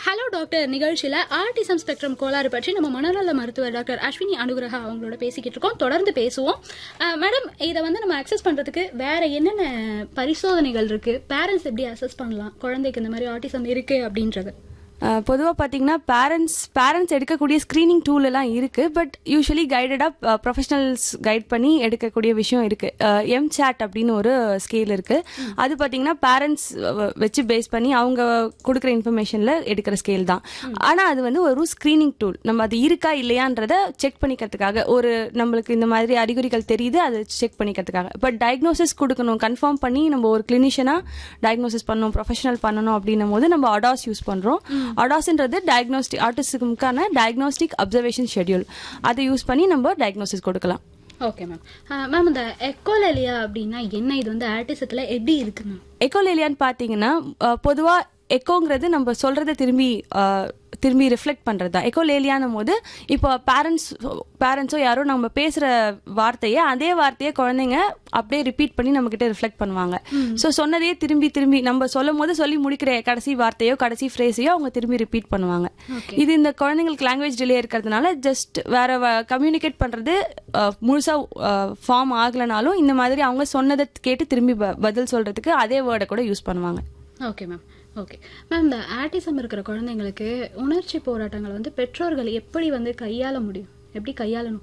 hello doctor நிகழ்ச்சியில autism spectrum கோளாறு பற்றி நம்ம மனநல மருத்துவர் டாக்டர் அஸ்வினி அனுகிரகா அவங்களோட பேசிக்கிட்டு இருக்கோம் தொடர்ந்து பேசுவோம் அஹ், மேடம் இதை வந்து நம்ம அக்சஸ் பண்றதுக்கு வேற என்னென்ன பரிசோதனைகள் இருக்கு பேரண்ட்ஸ் எப்படி அசஸ் பண்ணலாம் குழந்தைக்கு இந்த மாதிரி ஆர்டிசம் இருக்கு அப்படின்றது பொதுவாக பார்த்தீங்கன்னா பேரண்ட்ஸ் பேரண்ட்ஸ் எடுக்கக்கூடிய ஸ்க்ரீனிங் டூல் எல்லாம் இருக்கு பட் யூஸ்வலி கைடடாக ப்ரொஃபஷனல்ஸ் கைட் பண்ணி எடுக்கக்கூடிய விஷயம் இருக்கு எம் சாட் அப்படின்னு ஒரு ஸ்கேல் இருக்கு அது பார்த்தீங்கன்னா பேரண்ட்ஸ் வச்சு பேஸ் பண்ணி அவங்க கொடுக்குற இன்ஃபர்மேஷனில் எடுக்கிற ஸ்கேல் தான் ஆனால் அது வந்து ஒரு ஸ்க்ரீனிங் டூல் நம்ம அது இருக்கா இல்லையான்றத செக் பண்ணிக்கிறதுக்காக ஒரு நம்மளுக்கு இந்த மாதிரி அறிகுறிகள் தெரியுது அதை செக் பண்ணிக்கிறதுக்காக பட் டயக்னோசிஸ் கொடுக்கணும் கன்ஃபார்ம் பண்ணி நம்ம ஒரு கிளினிஷியனாக டயக்னோசிஸ் பண்ணணும் ப்ரொஃபஷனல் பண்ணணும் அப்படின்னும் போது நம்ம அடாஸ் யூஸ் பண்ணுறோம் அடாஸ்ன்றது டயக்னோஸ்டிக் ஆர்டிஸ்டுக்கான டயக்னோஸ்டிக் அப்சர்வேஷன் ஷெட்யூல் அதை யூஸ் பண்ணி நம்ம டயக்னோசிஸ் கொடுக்கலாம் ஓகே மேம் மேம் இந்த எக்கோலலியா அப்படின்னா என்ன இது வந்து ஆர்டிசத்துல எப்படி இருக்கு மேம் எக்கோலேலியான்னு பார்த்தீங்கன்னா பொதுவாக எக்கோங்கிறது நம்ம சொல்கிறத திரும்பி அஹ், திரும்பி ரிஃப்ளெக்ட் பண்ணுறது தான் எக்கோலேலியானும் போது இப்போ பேரண்ட்ஸ் பேரண்ட்ஸோ யாரோ நம்ம பேசுகிற வார்த்தையை அதே வார்த்தையை குழந்தைங்க அப்படியே ரிப்பீட் பண்ணி நம்மக்கிட்ட ரிஃப்ளெக்ட் பண்ணுவாங்க ஸோ சொன்னதையே திரும்பி திரும்பி நம்ம சொல்லும் போது சொல்லி முடிக்கிற கடைசி வார்த்தையோ கடைசி ஃப்ரேஸையோ அவங்க திரும்பி ரிப்பீட் பண்ணுவாங்க இது இந்த குழந்தைங்களுக்கு லாங்குவேஜ் டிலே இருக்கிறதுனால ஜஸ்ட் வேற கம்யூனிகேட் பண்ணுறது முழுசாக ஃபார்ம் ஆகலைனாலும் இந்த மாதிரி அவங்க சொன்னதை கேட்டு திரும்பி ப- பதில் சொல்கிறதுக்கு அதே வேர்டை கூட யூஸ் பண்ணுவாங்க ஓகே மேம் ஓகே மேம் இந்த ஆட்டிசம் இருக்கிற குழந்தைங்களுக்கு உணர்ச்சி போராட்டங்கள் வந்து பெற்றோர்கள் எப்படி வந்து கையாள முடியும் எப்படி கையாளணும்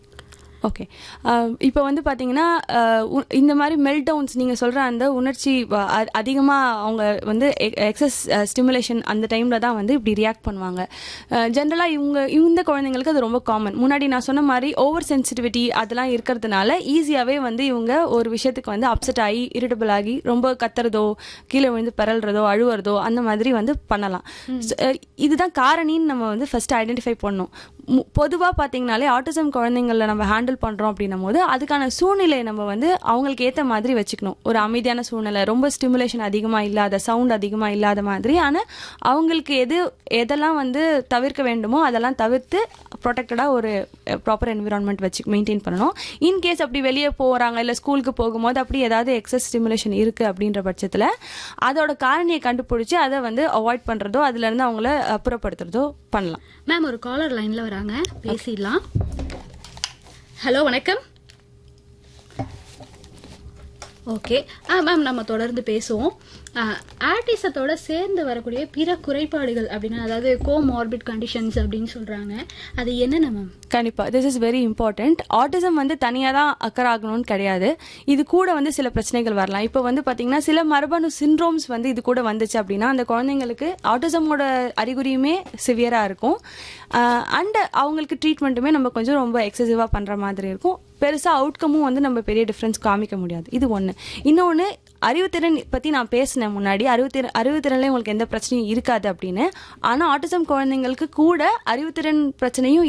ஓகே இப்போ வந்து பார்த்தீங்கன்னா அஹ், உ- இந்த மாதிரி மெல்ட் டவுன்ஸ் நீங்கள் சொல்கிற அந்த உணர்ச்சி அதிகமாக அவங்க வந்து எக்ஸஸ் ஸ்டிமுலேஷன் அந்த டைமில் தான் வந்து இப்படி ரியாக்ட் பண்ணுவாங்க ஜென்ரலாக இவங்க இந்த குழந்தைங்களுக்கு அது ரொம்ப காமன் முன்னாடி நான் சொன்ன மாதிரி ஓவர் சென்சிட்டிவிட்டி அதெல்லாம் இருக்கிறதுனால ஈஸியாகவே வந்து இவங்க ஒரு விஷயத்துக்கு வந்து அப்செட் ஆகி இரிட்டபிள் ஆகி ரொம்ப கத்துறதோ கீழே விழுந்து பிறல்றதோ அழுவுறதோ அந்த மாதிரி வந்து பண்ணலாம் So, அஹ், இதுதான் காரணின்னு நம்ம வந்து ஃபர்ஸ்ட் ஐடென்டிஃபை பண்ணணும் பொதுவாக பார்த்தீங்கனாலே ஆட்டிசம் குழந்தைங்கள நம்ம ஹேண்டில் பண்ணுறோம் அப்படின்னும் போது அதுக்கான சூழ்நிலையை நம்ம வந்து அவங்களுக்கு ஏற்ற மாதிரி வச்சுக்கணும் ஒரு அமைதியான சூழ்நிலை ரொம்ப ஸ்டிமுலேஷன் அதிகமாக இல்லாத சவுண்ட் அதிகமாக இல்லாத மாதிரி ஆனால் அவங்களுக்கு எது எதெல்லாம் வந்து தவிர்க்க வேண்டுமோ அதெல்லாம் தவிர்த்து ப்ரொடெக்டடாக ஒரு ப்ராப்பர் என்விரான்மெண்ட் வச்சு மெயின்டைன் பண்ணணும் இன்கேஸ் அப்படி வெளியே போகிறாங்க இல்லை ஸ்கூலுக்கு போகும்போது அப்படி ஏதாவது எக்ஸஸ் ஸ்டிமுலேஷன் இருக்குது அப்படின்ற பட்சத்தில் அதோட காரணியை கண்டுபிடிச்சி அதை வந்து அவாய்ட் பண்ணுறதோ அதுலேருந்து அவங்கள அப்புறப்படுத்துறதோ பண்ணலாம் மேம் ஒரு காலர் லைன்ல வராங்க பேசிடலாம் ஹலோ வணக்கம் ஓகே ஆ மேம் நம்ம தொடர்ந்து பேசுவோம் ஆர்டிசத்தோட சேர்ந்து வரக்கூடிய பிற குறைபாடுகள் அப்படின்னா அதாவது கோமார்பிட் கண்டிஷன்ஸ் அப்படின்னு சொல்றாங்க அது என்னென்ன மேம் கண்டிப்பா this is very important autism வந்து தனியாக தான் அக்கர் ஆகணும்னு கிடையாது இது கூட வந்து சில பிரச்சனைகள் வரலாம் இப்போ வந்து பார்த்தீங்கன்னா சில மரபணு சிண்ட்ரோம்ஸ் வந்து இது கூட வந்துச்சு அப்படின்னா அந்த குழந்தைங்களுக்கு ஆட்டிசமோட அறிகுறியுமே சிவியராக இருக்கும் அண்ட் அவங்களுக்கு ட்ரீட்மெண்ட்டுமே நம்ம கொஞ்சம் ரொம்ப எக்ஸசிவாக பண்ணுற மாதிரி இருக்கும் பெருசாக அவுட்கமும் வந்து நம்ம பெரிய டிஃப்ரென்ஸ் காமிக்க முடியாது இது ஒன்று இன்னொன்று அறிவுத்திறன் பற்றி நான் பேசினேன் முன்னாடி அறிவுத்திறன் அறிவுத்திறனில் உங்களுக்கு எந்த பிரச்சனையும் இருக்காது அப்படின்னு ஆனால் ஆட்டிசம் குழந்தைங்களுக்கு கூட அறிவுத்திறன் பிரச்சனையும்